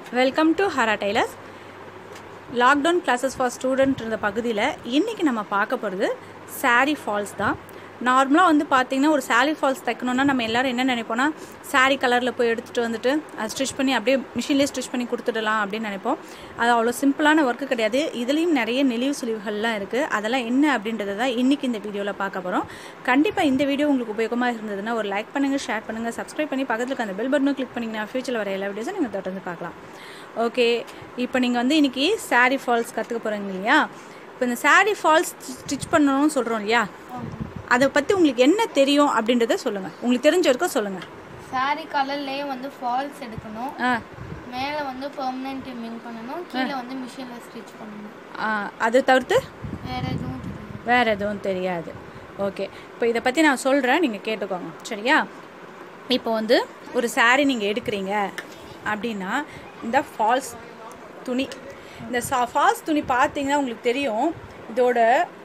Welcome to Hara tailors lockdown classes for ஸ்டூடெண்ட்ன்ற பகுதியில் இன்றைக்கி நம்ம பார்க்க போகிறது saree ஃபால்ஸ் தான் நார்மலாக வந்து பார்த்திங்கன்னா ஒரு saree ஃபால்ஸ் தைக்கணுன்னா நம்ம எல்லோரும் என்ன நினைப்போம்னா saree கலரில் போய் எடுத்துகிட்டு வந்துட்டு அதை ஸ்டிச் பண்ணி அப்படியே மிஷின்லேயே ஸ்டிச் பண்ணி கொடுத்துடலாம் அப்படின்னு நினைப்போம் அது அவ்வளோ சிம்பிளான ஒர்க்கு கிடையாது இதுலேயும் நிறைய நெளிவு சுழிவுகள்லாம் இருக்குது அதெல்லாம் என்ன அப்படின்றத தான் இன்றைக்கி இந்த வீடியோவில் பார்க்க போகிறோம் கண்டிப்பாக இந்த வீடியோ உங்களுக்கு உபயோகமாக இருந்ததுன்னா ஒரு லைக் பண்ணுங்கள் ஷேர் பண்ணுங்கள் சப்ஸ்கிரைப் பண்ணி பக்கத்தில் இருக்க அந்த பெல் பட்டனும் கிளிக் பண்ணிங்கன்னா ஃபியூச்சரில் வர எல்லா வீடியோஸும் நீங்கள் தொடர்ந்து பார்க்கலாம் ஓகே இப்போ நீங்கள் வந்து இன்றைக்கி saree ஃபால்ஸ் கற்றுக்க போகிறீங்க இல்லையா இப்போ இந்த saree ஃபால்ஸ் ஸ்டிச் பண்ணணும்னு சொல்கிறோம் இல்லையா அதை பற்றி உங்களுக்கு என்ன தெரியும் அப்படின்றத சொல்லுங்கள் உங்களுக்கு தெரிஞ்ச வரைக்கும் சொல்லுங்கள் saree கலர்லயே வந்து ஃபால்ஸ் எடுக்கணும் ஆ மேலே வந்து பெர்மனன்ட் மின் பண்ணணும் கீழே வந்து மிஷினில் ஸ்டிச் பண்ணணும் ஆ, அதை தவிர்த்து வேற எதுவும் தெரியாது வேறு எதுவும் தெரியாது ஓகே இப்போ இதை பற்றி நான் சொல்கிறேன் நீங்கள் கேட்டுக்கோங்க சரியா இப்போ வந்து ஒரு saree நீங்கள் எடுக்கிறீங்க அப்படின்னா இந்த ஃபால்ஸ் துணி இந்த சா ஃபால்ஸ் துணி பார்த்தீங்கன்னா உங்களுக்கு தெரியும் இதோட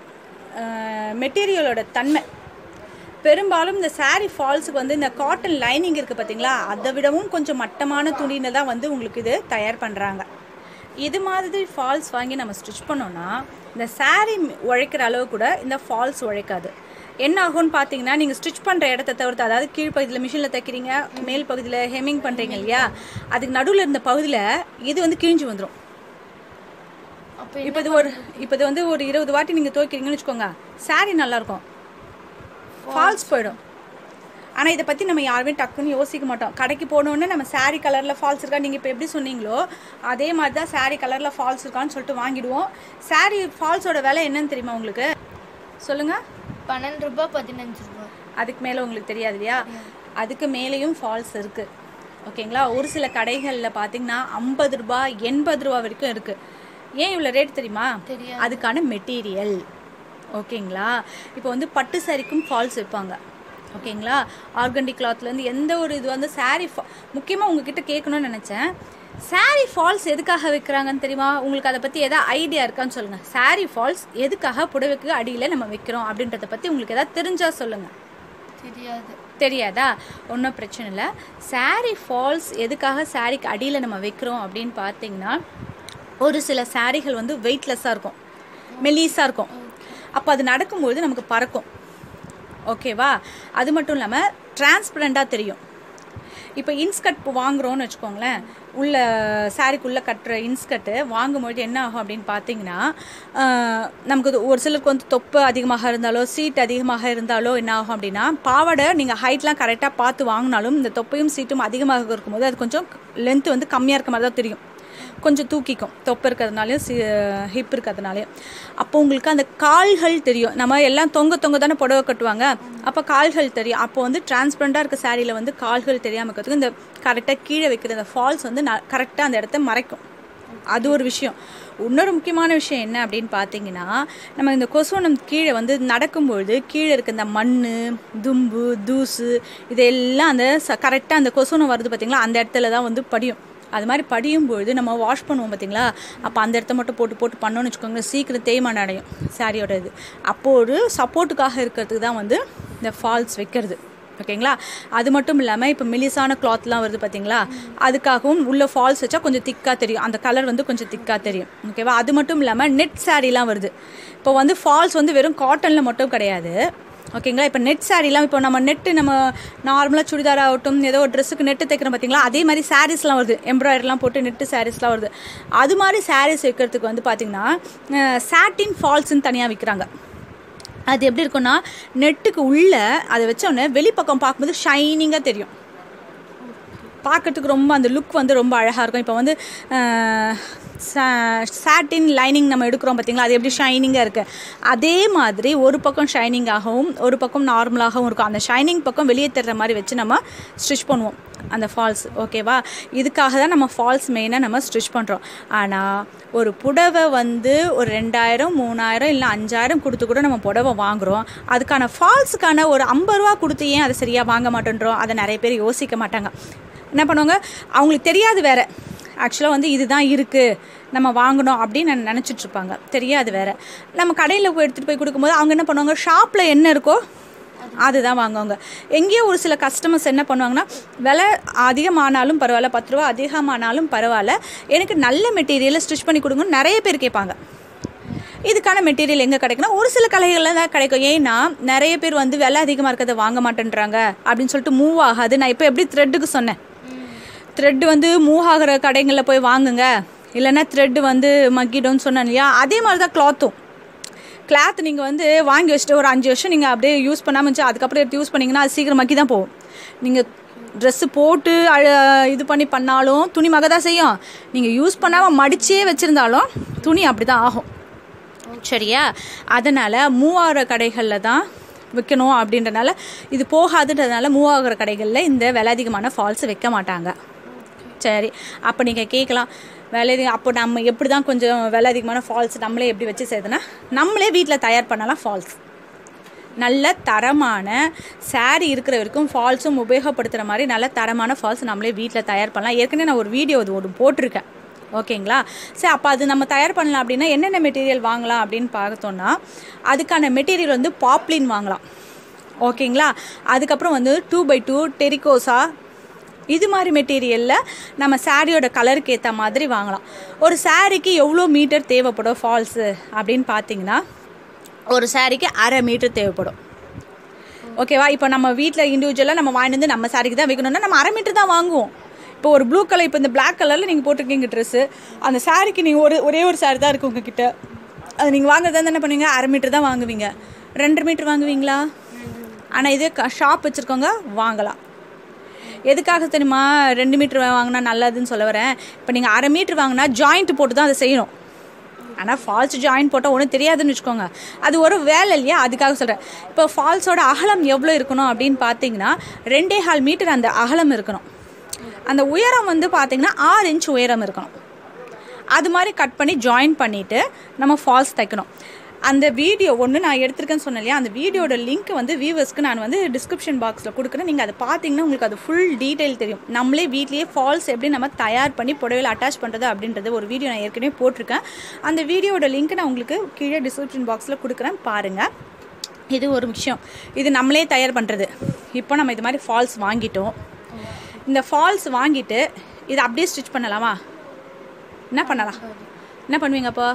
மெட்டீரியலோட தன்மை பெரும்பாலும் இந்த saree ஃபால்ஸுக்கு வந்து இந்த காட்டன் லைனிங் இருக்குது பார்த்தீங்களா அதை விடவும் கொஞ்சம் மட்டமான துணியில் தான் வந்து உங்களுக்கு இது தயார் பண்ணுறாங்க இது மாதிரி ஃபால்ஸ் வாங்கி நம்ம ஸ்டிச் பண்ணோம்னா இந்த saree உழைக்கிற அளவு கூட இந்த ஃபால்ஸ் உழைக்காது என்ன ஆகும்னு பார்த்தீங்கன்னா நீங்கள் ஸ்டிச் பண்ணுற இடத்த தவிர்த்து அதாவது கீழ்ப்பகுதியில் மிஷினில் தைக்கிறீங்க மேல் பகுதியில் ஹெம்மிங் பண்ணுறீங்க இல்லையா அதுக்கு நடுவில் இருந்த பகுதியில் இது வந்து கிழிஞ்சு வந்துடும் அப்போ இப்போ இது ஒரு இப்போ இது வந்து ஒரு இருபது வாட்டி நீங்கள் துவைக்கிறீங்கன்னு வச்சுக்கோங்க saree நல்லா இருக்கும் ஃபால்ஸ் போயிடும் ஆனால் இதை பற்றி நம்ம யாருமே டக்குன்னு யோசிக்க மாட்டோம் கடைக்கு போனோன்னே நம்ம saree கலரில் ஃபால்ஸ் இருக்கா நீங்கள் இப்போ எப்படி சொன்னீங்களோ அதே மாதிரி தான் saree கலரில் ஃபால்ஸ் இருக்கான்னு சொல்லிட்டு வாங்கிடுவோம் saree ஃபால்ஸோட விலை என்னன்னு தெரியுமா உங்களுக்கு சொல்லுங்கள் பன்னெண்டு ரூபாய் பதினஞ்சு ரூபாய் அதுக்கு மேலே உங்களுக்கு தெரியாது இல்லையா அதுக்கு மேலேயும் ஃபால்ஸ் இருக்குது ஓகேங்களா ஒரு சில கடைகளில் பார்த்தீங்கன்னா ஐம்பது ரூபா எண்பது ரூபா வரைக்கும் இருக்குது ஏன் இவ்வளோ ரேட் தெரியுமா தெரியாது. அதுக்கான மெட்டீரியல் ஓகேங்களா இப்போ வந்து பட்டு சாரிக்கும் ஃபால்ஸ் வைப்பாங்க ஓகேங்களா ஆர்கண்டி கிளாத்லேருந்து எந்த ஒரு இது வந்து saree fa- முக்கியமாக உங்ககிட்ட கேட்கணும்னு நினச்சேன் saree ஃபால்ஸ் எதுக்காக வைக்கிறாங்கன்னு தெரியுமா உங்களுக்கு அதை பற்றி எதாவது ஐடியா இருக்கான்னு சொல்லுங்கள் saree ஃபால்ஸ் எதுக்காக புடவைக்கு அடியில் நம்ம வைக்கிறோம் அப்படின்றத பற்றி உங்களுக்கு எதாவது தெரிஞ்சால் சொல்லுங்கள் தெரியாது தெரியாதா ஒன்றும் பிரச்சனை இல்லை saree ஃபால்ஸ் எதுக்காக சாரீக்கு அடியில் நம்ம வைக்கிறோம் அப்படின்னு பார்த்தீங்கன்னா ஒரு சில சாரீகள் வந்து வெயிட்லெஸ்ஸாக இருக்கும் மெலீஸாக இருக்கும் அப்போ அது நடக்கும்போது நமக்கு பறக்கும் ஓகேவா அது மட்டும் இல்லாமல் டிரான்ஸ்பரண்ட்டாக தெரியும் இப்போ இன்ஸ்கட் இப்போ வாங்குறோம்னு வச்சுக்கோங்களேன் உள்ள சாரிக்குள்ளே கட்டுற இன்ஸ்கட்டு வாங்கும்பொழுது என்ன ஆகும் அப்படின்னு பார்த்தீங்கன்னா ஆஹ், நமக்கு இது ஒரு சிலருக்கு வந்து தொப்பு அதிகமாக இருந்தாலோ சீட் அதிகமாக இருந்தாலோ என்ன ஆகும் அப்படின்னா பாவாடை நீங்கள் ஹைட்லாம் கரெக்டாக பார்த்து வாங்கினாலும் இந்த தொப்பையும் சீட்டும் அதிகமாக இருக்கும்போது அது கொஞ்சம் லென்த் வந்து கம்மியாக இருக்க மாதிரி தான் தெரியும் கொஞ்சம் தூக்கிக்கும் தொப்பு இருக்கிறதுனாலையும் சி ஹிப் இருக்கிறதுனாலையும் அப்போ உங்களுக்கு அந்த கால்கள் தெரியும் நம்ம எல்லாம் தொங்க தொங்க தானே புடவை கட்டுவாங்க அப்போ கால்கள் தெரியும் அப்போ வந்து டிரான்ஸ்பரண்டாக இருக்க சாரியில் வந்து கால்கள் தெரியாமல் இருக்கிறதுக்கு இந்த கரெக்டாக கீழே வைக்கிற இந்த ஃபால்ஸ் வந்து கரெக்டாக அந்த இடத்த மறைக்கும் அது ஒரு விஷயம் இன்னொரு முக்கியமான விஷயம் என்ன அப்படின்னு பார்த்தீங்கன்னா நம்ம இந்த கொசுவனம் கீழே வந்து நடக்கும்பொழுது கீழே இருக்க இந்த மண் தும்பு தூசு இதெல்லாம் அந்த கரெக்டாக அந்த கொசுவனம் வருது பார்த்தீங்களா அந்த இடத்துல தான் வந்து படியும் அது மாதிரி படியும் பொழுது நம்ம வாஷ் பண்ணுவோம் பார்த்தீங்களா அப்போ அந்த இடத்த மட்டும் போட்டு போட்டு பண்ணோம்னு வச்சுக்கோங்க சீக்கிரம் தேய்மானம் அடையும் சாரியோட இது அப்போ ஒரு சப்போர்ட்டுக்காக இருக்கிறதுக்கு தான் வந்து இந்த ஃபால்ஸ் வைக்கிறது ஓகேங்களா அது மட்டும் இல்லாமல் இப்போ மெலிசான கிளாத்லாம் வருது பார்த்தீங்களா அதுக்காகவும் உள்ள ஃபால்ஸ் வச்சா கொஞ்சம் திக்காக தெரியும் அந்த கலர் வந்து கொஞ்சம் திக்காக தெரியும் ஓகேவா அது மட்டும் இல்லாமல் நெட் சாரீலாம் வருது இப்போ வந்து ஃபால்ஸ் வந்து வெறும் காட்டனில் மட்டும் கிடையாது ஓகேங்களா இப்போ நெட் சாரீலாம் இப்போ நம்ம நெட்டு நம்ம நார்மலாக சுடிதார் ஆகட்டும் ஏதோ ஒரு ட்ரெஸ்ஸுக்கு நெட்டு தைக்கிறோம் பார்த்தீங்களா அதே மாதிரி சாரீஸ்லாம் வருது எம்ப்ராய்டரிலாம் போட்டு நெட்டு சாரீஸ்லாம் வருது அது மாதிரி சாரீஸ் வைக்கிறதுக்கு வந்து பார்த்திங்கன்னா சாட்டின் ஃபால்ஸ்ன்னு தனியாக விற்கிறாங்க அது எப்படி இருக்கும்னா நெட்டுக்கு உள்ள அதை வச்சோடனே வெளிப்பக்கம் பார்க்கும்போது ஷைனிங்காக தெரியும் பார்க்கறதுக்கு ரொம்ப அந்த லுக் வந்து ரொம்ப அழகாக இருக்கும் இப்போ வந்து சாட்டின் லைனிங் நம்ம எடுக்கிறோம் பார்த்தீங்களா அது எப்படி ஷைனிங்காக இருக்குது அதே மாதிரி ஒரு பக்கம் ஷைனிங்காகவும் ஒரு பக்கம் நார்மலாகவும் இருக்கும் அந்த ஷைனிங் பக்கம் வெளியே தர்ற மாதிரி வச்சு நம்ம ஸ்டிச் பண்ணுவோம் அந்த ஃபால்ஸ் ஓகேவா இதுக்காக தான் நம்ம ஃபால்ஸ் மெயினாக நம்ம ஸ்டிச் பண்ணுறோம் ஆனால் ஒரு புடவை வந்து ஒரு ரெண்டாயிரம் மூணாயிரம் இல்லை அஞ்சாயிரம் கொடுத்து கூட நம்ம புடவை வாங்குகிறோம் அதுக்கான ஃபால்ஸுக்கான ஒரு ஐம்பது ரூபா கொடுத்து ஏன் அதை சரியாக வாங்க மாட்டேன்றோம் அதை நிறைய பேர் யோசிக்க மாட்டாங்க என்ன பண்ணுவாங்க அவங்களுக்கு தெரியாது வேற ஆக்சுவலாக வந்து இதுதான் இருக்குது நம்ம வாங்கணும் அப்படின்னு நான் நினச்சிட்டு இருப்பாங்க தெரியாது வேற நம்ம கடையில் போய் எடுத்துகிட்டு போய் கொடுக்கும்போது அவங்க என்ன பண்ணுவாங்க ஷாப்பில் என்ன இருக்கோ அதுதான் வாங்குவாங்க எங்கேயோ ஒரு சில கஸ்டமர்ஸ் என்ன பண்ணுவாங்கன்னா விலை அதிகமானாலும் பரவாயில்ல பத்து ரூபா அதிகமானாலும் பரவாயில்ல எனக்கு நல்ல மெட்டீரியலை ஸ்டிச் பண்ணி கொடுங்கன்னு நிறைய பேர் கேட்பாங்க இதுக்கான மெட்டீரியல் எங்கே கிடைக்குன்னா ஒரு சில கடைகளில் தான் கிடைக்கும் ஏன்னா நிறைய பேர் வந்து விலை அதிகமாக இருக்கிறத வாங்க மாட்டேன்றாங்க அப்படின்னு சொல்லிட்டு மூவ் ஆகாது நான் இப்போ எப்படி த்ரெட்டுக்கு சொன்னேன் த்ரெட் வந்து மூவ் ஆகிற கடைகளில் போய் வாங்குங்க இல்லைன்னா த்ரெட் வந்து மக்கிடும்னு சொன்னேன் இல்லையா அதே மாதிரி தான் கிளாத்தும் கிளாத் நீங்கள் வந்து வாங்கி வச்சுட்டு ஒரு அஞ்சு வருஷம் நீங்கள் அப்படியே யூஸ் பண்ணாமல் இருந்துச்சு அதுக்கப்புறம் எடுத்து யூஸ் பண்ணிங்கன்னா அது சீக்கிரம் மக்கி தான் போகும் நீங்கள் ட்ரெஸ்ஸு போட்டு அழ- இது பண்ணி பண்ணாலும் துணி மக தான் செய்யும் நீங்கள் யூஸ் பண்ணாமல் மடிச்சே வச்சுருந்தாலும் துணி அப்படி தான் ஆகும் சரியா அதனால் மூவ் ஆகிற கடைகளில் தான் விற்கணும் அப்படின்றனால இது போகாதுன்றதுனால மூவ் ஆகிற கடைகளில் இந்த விலை அதிகமான ஃபால்ஸ் வைக்க மாட்டாங்க சரி அப்போ நீங்கள் கேட்கலாம் விலை அதிகம் அப்போ நம்ம எப்படி தான் கொஞ்சம் விலை அதிகமான ஃபால்ஸ் நம்மளே எப்படி வச்சு செய்யுதுன்னா நம்மளே வீட்டில் தயார் பண்ணலாம் ஃபால்ஸ் நல்ல தரமான saree இருக்கிற வரைக்கும் ஃபால்ஸும் உபயோகப்படுத்துகிற மாதிரி நல்ல தரமான ஃபால்ஸ் நம்மளே வீட்டில் தயார் பண்ணலாம் ஏற்கனவே நான் ஒரு வீடியோ அது ஒன்று போட்டிருக்கேன் ஓகேங்களா சரி அப்போ அது நம்ம தயார் பண்ணலாம் அப்படின்னா என்னென்ன மெட்டீரியல் வாங்கலாம் அப்படின்னு பார்த்தோன்னா அதுக்கான மெட்டீரியல் வந்து பாப்லின் வாங்கலாம் ஓகேங்களா அதுக்கப்புறம் வந்து டூ பை டூ டெரிகோசா இது மாதிரி மெட்டீரியலில் நம்ம சாரியோட கலருக்கு ஏற்ற மாதிரி வாங்கலாம் ஒரு சாரிக்கு எவ்வளோ மீட்டர் தேவைப்படும் ஃபால்ஸு அப்படின்னு பார்த்தீங்கன்னா ஒரு சாரிக்கு அரை மீட்டர் தேவைப்படும் ஓகேவா இப்போ நம்ம வீட்டில் இண்டிவிஜுவலாக நம்ம வாங்கிட்டு வந்து நம்ம சாரிக்கு தான் வைக்கணும்னா நம்ம அரை மீட்டர் தான் வாங்குவோம் இப்போ ஒரு ப்ளூ கலர் இப்போ இந்த Black கலரில் நீங்கள் போட்டிருக்கீங்க ட்ரெஸ்ஸு அந்த சாரிக்கு நீங்கள் ஒரு ஒரே ஒரு சாரி தான் இருக்கு உங்ககிட்ட அது நீங்கள் வாங்குறதா இருந்தா என்ன பண்ணுவீங்க அரை மீட்டர் தான் வாங்குவீங்க ரெண்டு மீட்டர் வாங்குவீங்களா ஆனால் இதே ஷாப் வச்சுருக்கவங்க வாங்கலாம் எதுக்காக தெரியுமா ரெண்டு மீட்டர் வாங்கினா நல்லதுன்னு சொல்ல வரேன் இப்போ நீங்கள் அரை மீட்டர் வாங்கினா ஜாயிண்ட் போட்டு தான் அதை செய்யணும் ஆனால் ஃபால்ஸ் ஜாயின் போட்டால் ஒன்றும் தெரியாதுன்னு வச்சுக்கோங்க அது ஒரு வேலை இல்லையா அதுக்காக சொல்கிறேன் இப்போ ஃபால்ஸோட அகலம் எவ்வளோ இருக்கணும் அப்படின்னு பார்த்தீங்கன்னா ரெண்டே கால் மீட்டர் அந்த அகலம் இருக்கணும் அந்த உயரம் வந்து பார்த்தீங்கன்னா ஆறு இன்ச் உயரம் இருக்கணும் அது மாதிரி கட் பண்ணி ஜாயின் பண்ணிவிட்டு நம்ம ஃபால்ஸ் தைக்கணும் அந்த வீடியோ ஒன்று நான் எடுத்திருக்கேன்னு சொன்னேன் இல்லையா அந்த வீடியோட லிங்க் வந்து வியூவர்ஸ்க்கு நான் வந்து டிஸ்கிரிப்ஷன் பாக்ஸில் கொடுக்குறேன் நீங்கள் அதை பார்த்தீங்கன்னா உங்களுக்கு அது ஃபுல் டீட்டெயில் தெரியும் நம்மளே வீட்லேயே ஃபால்ஸ் எப்படி நம்ம தயார் பண்ணி புடவையில் அட்டாச் பண்ணுறது அப்படின்றது ஒரு வீடியோ நான் ஏற்கனவே போட்டிருக்கேன் அந்த வீடியோட லிங்க் நான் உங்களுக்கு கீழே டிஸ்கிரிப்ஷன் பாக்ஸில் கொடுக்குறேன் பாருங்கள் இது ஒரு விஷயம் இது நம்மளே தயார் பண்ணுறது இப்போ நம்ம இது மாதிரி ஃபால்ஸ் வாங்கிட்டோம் இந்த ஃபால்ஸ் வாங்கிட்டு இதை அப்படியே ஸ்டிச் பண்ணலாமா என்ன பண்ணலாம் என்ன பண்ணுவீங்க அப்போ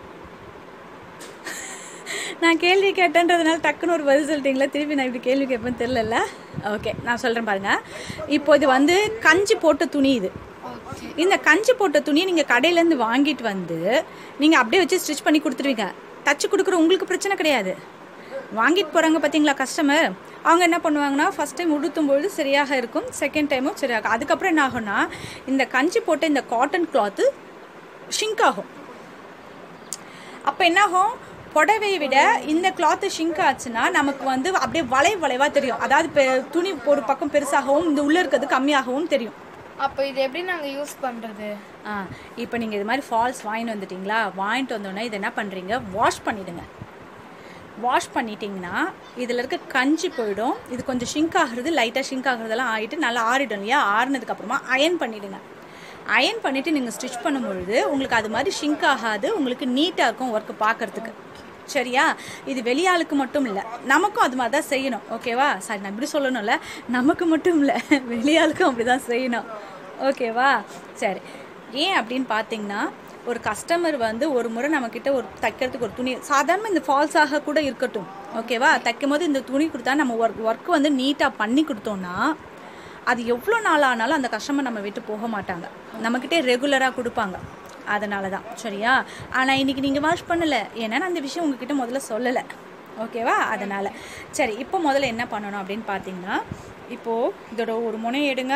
நான் கேள்வி கேட்டேன்றதுனால டக்குன்னு ஒரு பதில் சொல்லிட்டீங்களா திருப்பி நான் இப்படி கேள்வி கேட்பேன்னு தெரிலல்ல ஓகே நான் சொல்கிறேன் பாருங்க இப்போ இது வந்து கஞ்சி போட்ட துணி இது இந்த கஞ்சி போட்ட துணியை நீங்கள் கடையிலேருந்து வாங்கிட்டு வந்து நீங்கள் அப்படியே வச்சு ஸ்டிச் பண்ணி கொடுத்துருவீங்க தச்சு கொடுக்குற உங்களுக்கு பிரச்சனை கிடையாது வாங்கிட்டு போகிறாங்க பார்த்தீங்களா கஸ்டமர் அவங்க என்ன பண்ணுவாங்கன்னா ஃபஸ்ட் டைம் உடுத்தும் பொழுது சரியாக இருக்கும் செகண்ட் டைமும் சரியாகும் அதுக்கப்புறம் என்ன ஆகும்னா இந்த கஞ்சி போட்ட இந்த காட்டன் கிளாத்து ஷிங்க் ஆகும் அப்போ என்னாகும் புடவையை விட இந்த கிளாத்து ஷிங்க் ஆச்சுன்னா நமக்கு வந்து அப்படியே வளை வளைவாக தெரியும் அதாவது பெ- துணி ஒரு பக்கம் பெருசாகவும் இந்த உள்ளே இருக்கிறது கம்மியாகவும் தெரியும் அப்போ இது எப்படி நாங்கள் யூஸ் பண்ணுறது ஆ இப்போ நீங்கள் இது மாதிரி ஃபால்ஸ் வாங்கிட்டு வந்துட்டீங்களா வாங்கிட்டு வந்தோடனே இதை என்ன பண்ணுறீங்க வாஷ் பண்ணிடுங்க வாஷ் பண்ணிட்டீங்கன்னா இதில் இருக்க கஞ்சி போயிடும் இது கொஞ்சம் ஷிங்க் ஆகுறது லைட்டாக ஷிங்க் ஆகுறதெல்லாம் ஆகிட்டு நல்லா ஆறிடும் இல்லையா ஆறுனதுக்கு அப்புறமா அயன் பண்ணிடுங்க அயன் பண்ணிவிட்டு நீங்கள் ஸ்டிச் பண்ணும்பொழுது உங்களுக்கு அது மாதிரி ஷிங்க் ஆகாது உங்களுக்கு நீட்டாக இருக்கும் ஒர்க்கு பார்க்கறதுக்கு சரியா இது வெளியாளுக்கு மட்டும் இல்லை நமக்கும் அது மாதிரி தான் செய்யணும் ஓகேவா சாரி நான் இப்படி சொல்லணும்ல நமக்கு மட்டும் இல்லை வெளியாளுக்கும் அப்படி தான் செய்யணும் ஓகேவா சரி ஏன் அப்படின்னு பார்த்தீங்கன்னா ஒரு கஸ்டமர் வந்து ஒரு முறை நம்மக்கிட்ட ஒரு தைக்கிறதுக்கு ஒரு துணி சாதாரண இந்த ஃபால்ஸாக கூட இருக்கட்டும் ஓகேவா தைக்கும் போது இந்த துணி கொடுத்தா நம்ம ஒர்க் ஒர்க் வந்து நீட்டாக பண்ணி கொடுத்தோம்னா அது எவ்வளோ நாள் ஆனாலும் அந்த கஸ்டமர் நம்ம விட்டு போக மாட்டாங்க நம்மக்கிட்டே ரெகுலராக கொடுப்பாங்க அதனால தான் சரியா ஆனால் இன்னைக்கு நீங்கள் வாஷ் பண்ணலை ஏன்னா நான் அந்த விஷயம் உங்ககிட்ட முதல்ல சொல்லலை ஓகேவா அதனால் சரி இப்போ முதல்ல என்ன பண்ணணும் அப்படின்னு பார்த்தீங்கன்னா இப்போது இதோட ஒரு முனையை எடுங்க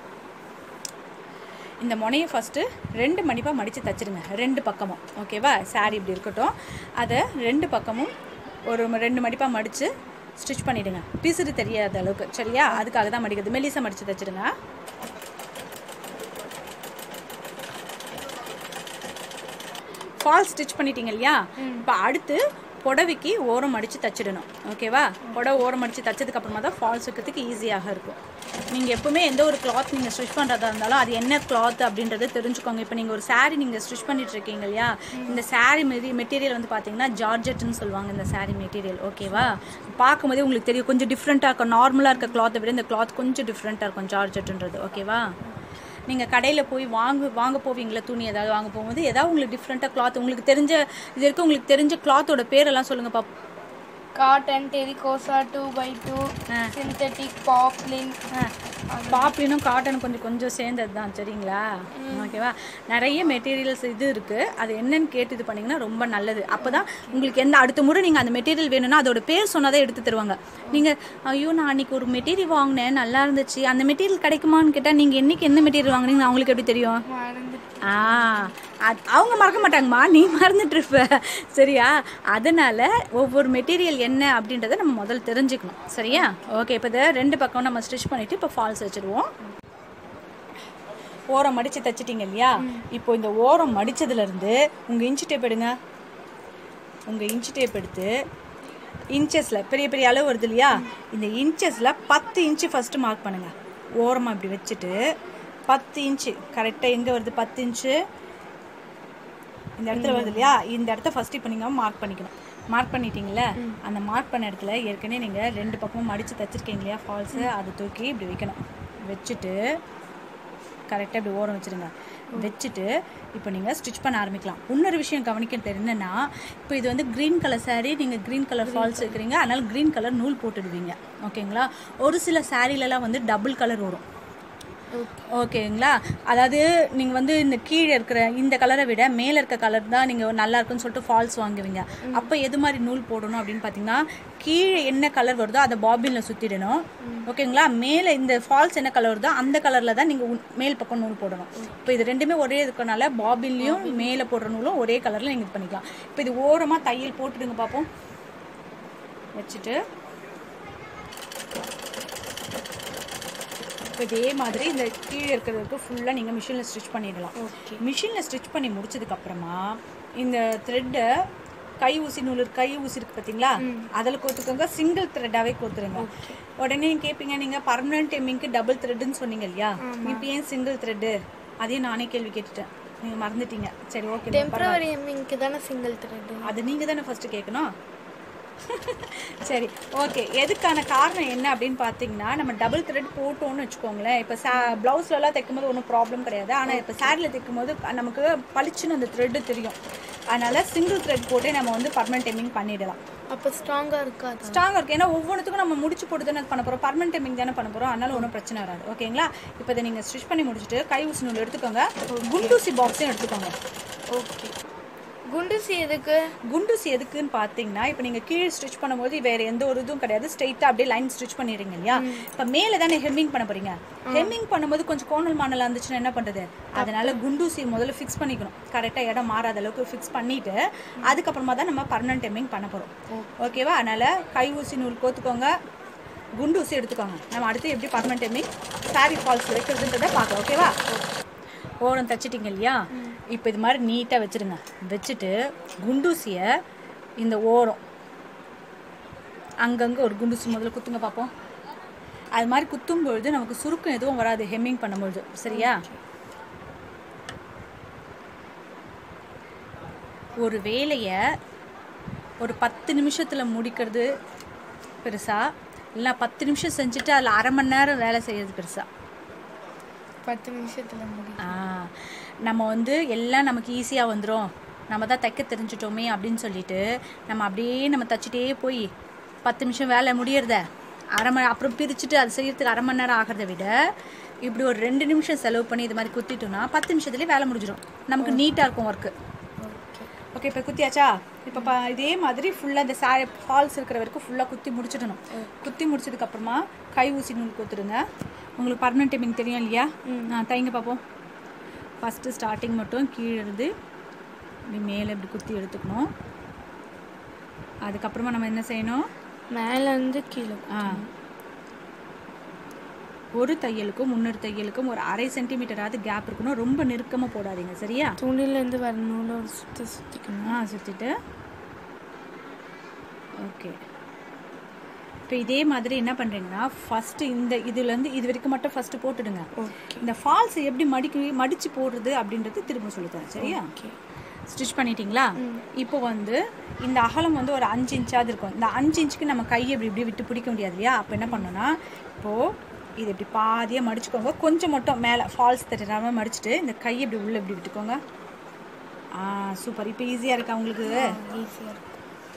இந்த முனையை ஃபஸ்ட்டு ரெண்டு மணிப்பாக மடித்து தச்சிருங்க ரெண்டு பக்கமும் ஓகேவா saree இப்படி இருக்கட்டும் அதை ரெண்டு பக்கமும் ஒரு ம- ரெண்டு மடிப்பாக மடித்து ஸ்டிச் பண்ணிவிடுங்க பிசுறு தெரியாத அளவுக்கு சரியா அதுக்காக தான் மடிக்கிறது மெலிசா மடித்து தச்சிடுங்க ஃபால் ஸ்டிச் பண்ணிட்டீங்க இல்லையா இப்போ அடுத்து புடவைக்கு ஓரம் அடித்து தச்சிடணும் ஓகேவா புடவை ஓரம் அடித்து தச்சதுக்கு அப்புறமா தான் ஃபால்ஸ் வைக்கிறதுக்கு ஈஸியாக இருக்கும் நீங்கள் எப்பவுமே எந்த ஒரு கிளாத் நீங்கள் ஸ்டிச் பண்ணுறதா இருந்தாலும் அது என்ன கிளாத் அப்படின்றத தெரிஞ்சுக்கோங்க இப்போ நீங்கள் ஒரு saree நீங்கள் ஸ்டிச் பண்ணிட்டு இருக்கீங்க இல்லையா இந்த saree மெரி மெட்டீரியல் வந்து பார்த்தீங்கன்னா ஜார்ஜெட்னு சொல்லுவாங்க இந்த saree மெட்டீரியல் ஓகேவா பார்க்கும்போதே உங்களுக்கு தெரியும் கொஞ்சம் டிஃப்ரெண்ட்டாக இருக்கும் நார்மலாக இருக்க கிளாத்தை விட இந்த கிளாத் கொஞ்சம் டிஃப்ரெண்ட்டாக இருக்கும் ஜார்ஜெட்ன்றது ஓகேவா நீங்கள் கடையில் போய் வாங்க வாங்க போவீங்களா துணி ஏதாவது வாங்க போகும்போது ஏதாவது உங்களுக்கு டிஃப்ரெண்ட்டாக கிளாத் உங்களுக்கு தெரிஞ்ச இது வரைக்கும் உங்களுக்கு தெரிஞ்ச கிளாத்தோட பேரெல்லாம் சொல்லுங்கள் பாப் காட்டன் டெரிகோசா two by two synthetic poplin பாப்லினும் காட்டனும் கொஞ்சம் கொஞ்சம் சேர்ந்தது தான் சரிங்களா ஓகேவா நிறைய மெட்டீரியல்ஸ் இது இருக்குது அது என்னன்னு கேட்டு இது பண்ணிங்கன்னா ரொம்ப நல்லது அப்போ தான் உங்களுக்கு எந்த அடுத்த முறை நீங்கள் அந்த மெட்டீரியல் வேணும்னா அதோட பேர் சொன்னாதான் எடுத்து தருவாங்க நீங்கள் ஐயோ நான் அன்றைக்கி ஒரு மெட்டீரியல் வாங்கினேன் நல்லா இருந்துச்சு அந்த மெட்டீரியல் கிடைக்குமான்னு கேட்டால் நீங்கள் என்னைக்கு என்ன மெட்டீரியல் வாங்குனீங்கன்னு அவங்களுக்கு எப்படி தெரியும் மறந்துட்டு ஆ அது அவங்க மறக்க மாட்டாங்கம்மா நீ மறந்துட்டு இருப்ப சரியா அதனால ஒவ்வொரு மெட்டீரியல் என்ன அப்படின்றத நம்ம முதல்ல தெரிஞ்சுக்கணும் சரியா ஓகே இப்போ இதை ரெண்டு பக்கம் நம்ம ஸ்டிச் பண்ணிட்டு இப்போ ஃபால்ஸ் வச்சிடுவோம் ஓரம் மடிச்சு தச்சிட்டீங்க இல்லையா இப்போ இந்த ஓரம் மடிச்சதுல இருந்து உங்க இன்ச்சு டேப் எடுங்க உங்க இன்ச்சு டேப் எடுத்து இன்ச்சஸில் பெரிய பெரிய அளவு வருது இல்லையா இந்த இன்ச்சஸில் பத்து இன்ச்சு ஃபஸ்ட்டு மார்க் பண்ணுங்க ஓரமாக இப்படி வச்சுட்டு பத்து இன்ச்சு கரெக்டாக எங்கே வருது பத்து இன்ச்சு இந்த இடத்துல வருது இல்லையா இந்த இடத்த ஃபர்ஸ்ட் இப்போ நீங்கள் மார்க் பண்ணிக்கணும் மார்க் பண்ணிட்டீங்களே அந்த மார்க் பண்ண இடத்துல ஏற்கனவே நீங்கள் ரெண்டு பக்கமும் மடித்து தச்சிருக்கீங்க இல்லையா ஃபால்ஸு அதை தூக்கி இப்படி வைக்கணும் வச்சுட்டு கரெக்டாக இப்படி ஓரம் வச்சிருங்க வச்சுட்டு இப்போ நீங்கள் ஸ்டிச் பண்ண ஆரம்பிக்கலாம் இன்னொரு விஷயம் கவனிக்கிறது என்னன்னா இப்போ இது வந்து க்ரீன் கலர் saree நீங்கள் க்ரீன் கலர் ஃபால்ஸ் வைக்கிறீங்க அதனால க்ரீன் கலர் நூல் போட்டுடுவீங்க ஓகேங்களா ஒரு சில சாரீலலாம் வந்து டபுள் கலர் வரும் ஓகேங்களா அதாவது நீங்கள் வந்து இந்த கீழே இருக்கிற இந்த கலரை விட மேலே இருக்க கலர் தான் நீங்கள் நல்லா இருக்குன்னு சொல்லிட்டு ஃபால்ஸ் வாங்குவீங்க அப்போ எது மாதிரி நூல் போடணும் அப்படின்னு பார்த்தீங்கன்னா கீழே என்ன கலர் வருதோ அதை பாபினில் சுற்றிடணும் ஓகேங்களா மேலே இந்த ஃபால்ஸ் என்ன கலர் வருதோ அந்த கலரில் தான் நீங்கள் மேல் பக்கம் நூல் போடணும் இப்போ இது ரெண்டுமே ஒரே இருக்கனால பாபின்லேயும் மேலே போடுற நூலும் ஒரே கலரில் நீங்கள் இது பண்ணிக்கலாம் இப்போ இது ஓரமாக தையல் போட்டுடுங்க பார்ப்போம் வச்சுட்டு இப்போ இதே மாதிரி இந்த கீழே இருக்கிறதுக்கு ஃபுல்லாக நீங்கள் மிஷினில் ஸ்டிச் பண்ணிடலாம் மிஷினில் ஸ்டிச் பண்ணி முடிச்சதுக்கப்புறமா இந்த த்ரெட்டை கை ஊசி நூல் இருக்கு கை ஊசி இருக்கு பார்த்தீங்களா அதில் கோத்துக்கோங்க சிங்கிள் த்ரெட்டாகவே கோத்துருங்க உடனே நீங்க கேட்பீங்க நீங்கள் பர்மனெண்ட் எம்மிங்க்கு டபுள் த்ரெட்டுன்னு சொன்னீங்க இல்லையா இப்போ ஏன் சிங்கிள் த்ரெட்டு அதையும் நானே கேள்வி கேட்டுட்டேன் நீங்கள் மறந்துட்டீங்க சரி ஓகே டெம்பரவரி எம்மிங்க்கு தானே சிங்கிள் த்ரெட் அது நீங்கள் தானே ஃபஸ்ட்டு கேட்கணும் சரி ஓகே எதுக்கான காரணம் என்ன அப்படின்னு பார்த்தீங்கன்னா நம்ம டபுள் த்ரெட் போட்டோம்னு வச்சுக்கோங்களேன் இப்போ சா ப்ளவுஸ்லலாம் தைக்கும்போது ஒன்றும் ப்ராப்ளம் கிடையாது ஆனால் இப்போ சாரியில் தைக்கும்போது நமக்கு பளிச்சுன்னு அந்த த்ரெட்டு தெரியும் அதனால சிங்கிள் த்ரெட் போட்டே நம்ம வந்து பர்மனெண்ட் டைமிங் பண்ணிடலாம் அப்போ ஸ்ட்ராங்காக இருக்காது ஸ்ட்ராங்காக இருக்கு ஏன்னா ஒவ்வொன்றுத்துக்கும் நம்ம முடிச்சு போட்டு தானே பண்ண போகிறோம் பர்மனெண்ட் டைமிங் தானே பண்ண போகிறோம் அதனால ஒன்றும் பிரச்சனை வராது ஓகேங்களா இப்போ இதை நீங்கள் ஸ்டிச் பண்ணி முடிச்சுட்டு கை ஊசி நூல் எடுத்துக்கோங்க குண்டூசி பாக்ஸையும் எடுத்துக்கோங்க ஓகே குண்டுசி எதுக்கு குண்டூசி எதுக்குன்னு பார்த்தீங்கன்னா இப்போ நீங்கள் கீழே ஸ்டிச் பண்ணும்போது வேற எந்த ஒரு இதுவும் கிடையாது ஸ்ட்ரைட்டாக அப்படியே லைன் ஸ்டிச் பண்ணிடுறீங்க இல்லையா இப்போ மேலே தானே ஹெம்மிங் பண்ண போறீங்க ஹெம்மிங் பண்ணும்போது கொஞ்சம் கோணல் மானல் இருந்துச்சுன்னா என்ன பண்ணுறது அதனால குண்டூசி முதல்ல ஃபிக்ஸ் பண்ணிக்கணும் கரெக்டாக இடம் மாறாத அளவுக்கு ஃபிக்ஸ் பண்ணிட்டு அதுக்கப்புறமா தான் நம்ம பர்மனன்ட் ஹெம்மிங் பண்ண போகிறோம் ஓகேவா அதனால கை ஊசி நூல் கோத்துக்கோங்க குண்டு ஊசி எடுத்துக்கோங்க நம்ம அடுத்து எப்படி பர்மனன்ட் ஹெம்மிங் சாரி ஃபால்ஸ் வைக்கிறதுன்றதை பார்க்கலாம் ஓகேவா ஓரம் தச்சிட்டிங்க இல்லையா இப்போ இது மாதிரி நீட்டாக வச்சிருங்க வச்சுட்டு குண்டூசியை இந்த ஓரம் அங்கங்கே ஒரு குண்டூசி முதல்ல குத்துங்க பார்ப்போம் அது மாதிரி குத்தும் பொழுது நமக்கு சுருக்கம் எதுவும் வராது ஹெம்மிங் பண்ணும்பொழுது சரியா ஒரு வேலையை ஒரு பத்து நிமிஷத்தில் முடிக்கிறது பெருசா இல்லை பத்து நிமிஷம் செஞ்சுட்டு அதில் அரை மணி நேரம் வேலை செய்யறது பெருசா பத்து நிமிஷத்துல முடியும் ஆ, நம்ம வந்து எல்லாம் நமக்கு ஈஸியாக வந்துடும் நம்ம தான் தைக்க தெரிஞ்சிட்டோமே அப்படின்னு சொல்லிட்டு நம்ம அப்படியே நம்ம தச்சிட்டே போய் பத்து நிமிஷம் வேலை முடியறத அரை மணி அப்புறம் பிரிச்சுட்டு அது செய்யறதுக்கு அரை மணி நேரம் ஆகிறத விட இப்படி ஒரு ரெண்டு நிமிஷம் செலவு பண்ணி இது மாதிரி குத்திட்டோம்னா பத்து நிமிஷத்துலேயே வேலை முடிஞ்சிடும் நமக்கு நீட்டாக இருக்கும் ஒர்க்கு ஓகே இப்போ குத்தியாச்சா இப்போ ப இதே மாதிரி ஃபுல்லாக இந்த சாரி ஃபால்ஸ் இருக்கிற வரைக்கும் ஃபுல்லாக குத்தி முடிச்சிடணும் குத்தி முடிச்சதுக்கப்புறமா கை ஊசி நூல் கொடுத்துருங்க உங்களுக்கு பர்மனெண்ட் டைமிங் தெரியும் இல்லையா ஆ தைங்க பார்ப்போம் ஃபஸ்ட்டு ஸ்டார்டிங் மட்டும் கீழே இருந்து இப்படி மேலே இப்படி குத்தி எடுத்துக்கணும் அதுக்கப்புறமா நம்ம என்ன செய்யணும் மேல இருந்து கீழே ஆ ஒரு தையலுக்கும் முன்னொரு தையலுக்கும் ஒரு அரை சென்டிமீட்டராவது கேப் இருக்கணும் ரொம்ப நெருக்கமாக போடாதீங்க சரியா துணில இருந்து வர நூலை ஒரு சுத்த சுத்திக்கணும் ஆ சுற்றிட்டு ஓகே இப்போ இதே மாதிரி என்ன பண்ணுறீங்கன்னா ஃபஸ்ட்டு இந்த இதுலேருந்து இது வரைக்கும் மட்டும் ஃபஸ்ட்டு போட்டுடுங்க இந்த ஃபால்ஸ் எப்படி மடிக்கி மடித்து போடுறது அப்படின்றது திரும்ப சொல்லித்தரேன் சரியா ஸ்டிச் பண்ணிட்டீங்களா இப்போ வந்து இந்த அகலம் வந்து ஒரு அஞ்சு இன்ச்சாவது இருக்கும் இந்த அஞ்சு இன்ச்சுக்கு நம்ம கையை இப்படி இப்படி விட்டு பிடிக்க முடியாது இல்லையா அப்போ என்ன பண்ணணும்னா இப்போது இது இப்படி பாதியாக மடிச்சுக்கோங்க கொஞ்சம் மட்டும் மேலே ஃபால்ஸ் தட்டுறாமல் மடிச்சுட்டு இந்த கையை இப்படி உள்ளே இப்படி விட்டுக்கோங்க ஆ சூப்பர் இப்போ ஈஸியாக இருக்கா உங்களுக்கு ஈஸியாக இருக்கும்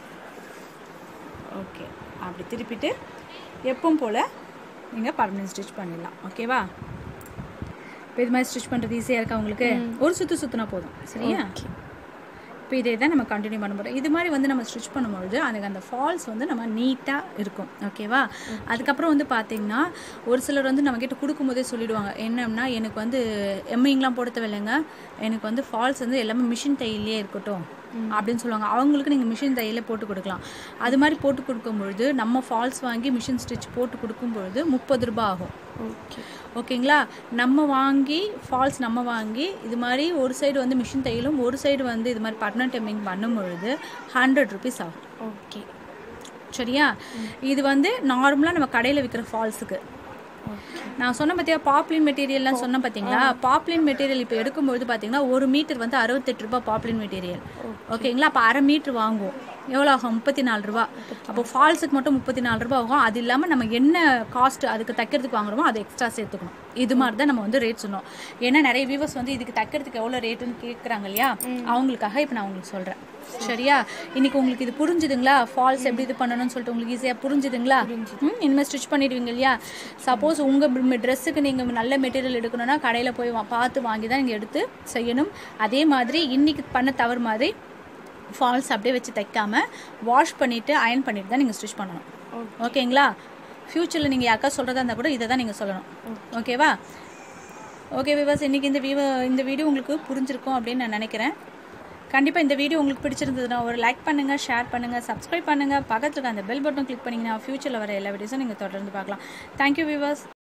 ஓகே அப்படி திருப்பிட்டு எப்பவும் போல் நீங்கள் பர்மனன்ட் ஸ்டிச் பண்ணிடலாம் ஓகேவா இப்போ இது மாதிரி ஸ்டிச் பண்ணுறது ஈஸியாக இருக்கா உங்களுக்கு ஒரு சுற்று சுற்றினா போதும் சரியா இப்போ இதே தான் நம்ம கண்டினியூ பண்ண போகிறோம் இது மாதிரி வந்து நம்ம ஸ்டிச் பண்ணும்பொழுது அதுக்கு அந்த ஃபால்ஸ் வந்து நம்ம நீட்டாக இருக்கும் ஓகேவா அதுக்கப்புறம் வந்து பார்த்தீங்கன்னா ஒரு சிலர் வந்து நம்மக்கிட்ட கொடுக்கும்போதே சொல்லிடுவாங்க என்னன்னா எனக்கு வந்து எம்மிங்லாம் போட தேவையில்லைங்க எனக்கு வந்து ஃபால்ஸ் வந்து எல்லாமே மிஷின் தையிலே இருக்கட்டும் அப்படின்னு சொல்லுவாங்க அவங்களுக்கு நீங்கள் மிஷின் தையில போட்டு கொடுக்கலாம் அது மாதிரி போட்டு கொடுக்கும்பொழுது நம்ம ஃபால்ஸ் வாங்கி மிஷின் ஸ்டிச் போட்டு கொடுக்கும்பொழுது முப்பது ரூபாய் ஆகும் ஓகே ஓகேங்களா நம்ம வாங்கி ஃபால்ஸ் நம்ம வாங்கி இது மாதிரி ஒரு சைடு வந்து மிஷின் தையலும் ஒரு சைடு வந்து இது மாதிரி பர்மனன்ட் எம்மிங் பண்ணும் பொழுது ஹண்ட்ரட் ருபீஸ் ஆகும் ஓகே சரியா இது வந்து நார்மலாக நம்ம கடையில் விற்கிற ஃபால்ஸுக்கு நான் சொன்ன பார்த்தியா பாப்ளின் மெட்டீரியல்லாம் சொன்னேன் பார்த்தீங்களா பாப்ளின் மெட்டீரியல் இப்போ எடுக்கும்பொழுது பார்த்தீங்கன்னா ஒரு மீட்டர் வந்து அறுபத்தெட்டு ரூபாய் பாப்ளின் மெட்டீரியல் ஓகேங்களா அப்போ அரை மீட்டர் வாங்குவோம் எவ்வளோ ஆகும் முப்பத்தி நாலு ரூபா அப்போ ஃபால்ஸுக்கு மட்டும் முப்பத்தி நாலு ரூபா ஆகும் அது இல்லாமல் நம்ம என்ன காஸ்ட் அதுக்கு தைக்கிறதுக்கு வாங்குறோமோ அதை எக்ஸ்ட்ரா சேர்த்துக்கணும் இது மாதிரி தான் நம்ம வந்து ரேட் சொன்னோம் ஏன்னா நிறைய வியூவர்ஸ் வந்து இதுக்கு தைக்கிறதுக்கு எவ்வளோ ரேட்டுன்னு கேட்குறாங்க இல்லையா அவங்களுக்காக இப்போ நான் உங்களுக்கு சொல்கிறேன் சரியா இன்னைக்கு உங்களுக்கு இது புரிஞ்சுதுங்களா ஃபால்ஸ் எப்படி இது பண்ணணும்னு சொல்லிட்டு உங்களுக்கு ஈஸியாக புரிஞ்சுதுங்களா ம் இனிமேல் ஸ்டிச் பண்ணிடுவீங்க இல்லையா சப்போஸ் உங்கள் ட்ரெஸ்ஸுக்கு நீங்கள் நல்ல மெட்டீரியல் எடுக்கணும்னா கடையில் போய் வா- பார்த்து வாங்கி தான் நீங்கள் எடுத்து செய்யணும் அதே மாதிரி இன்னைக்கு பண்ண தவறு மாதிரி ஃபால்ஸ் அப்படியே வச்சு தைக்காம வாஷ் பண்ணிவிட்டு அயன் பண்ணிட்டு தான் நீங்கள் ஸ்டிச் பண்ணணும் ஓகேங்களா ஃப்யூச்சரில் நீங்கள் யாருக்கா சொல்கிறதா இருந்தால் கூட இதை தான் நீங்கள் சொல்லணும் ஓகேவா ஓகே விவாஸ் இன்றைக்கி இந்த வீவ இந்த வீடியோ உங்களுக்கு புரிஞ்சிருக்கும் அப்படின்னு நான் நினைக்கிறேன் கண்டிப்பாக இந்த வீடியோ உங்களுக்கு பிடிச்சிருந்ததுன்னா ஒரு லைக் பண்ணுங்கள் ஷேர் பண்ணுங்கள் சப்ஸ்கிரைப் பண்ணுங்கள் பக்கத்தில் இருக்க அந்த பெல் பட்டன் கிளிக் பண்ணிங்கன்னா ஃப்யூச்சரில் வர எல்லா வீடியோஸும் நீங்கள் தொடர்ந்து பார்க்கலாம் தேங்க்யூ விவாஸ்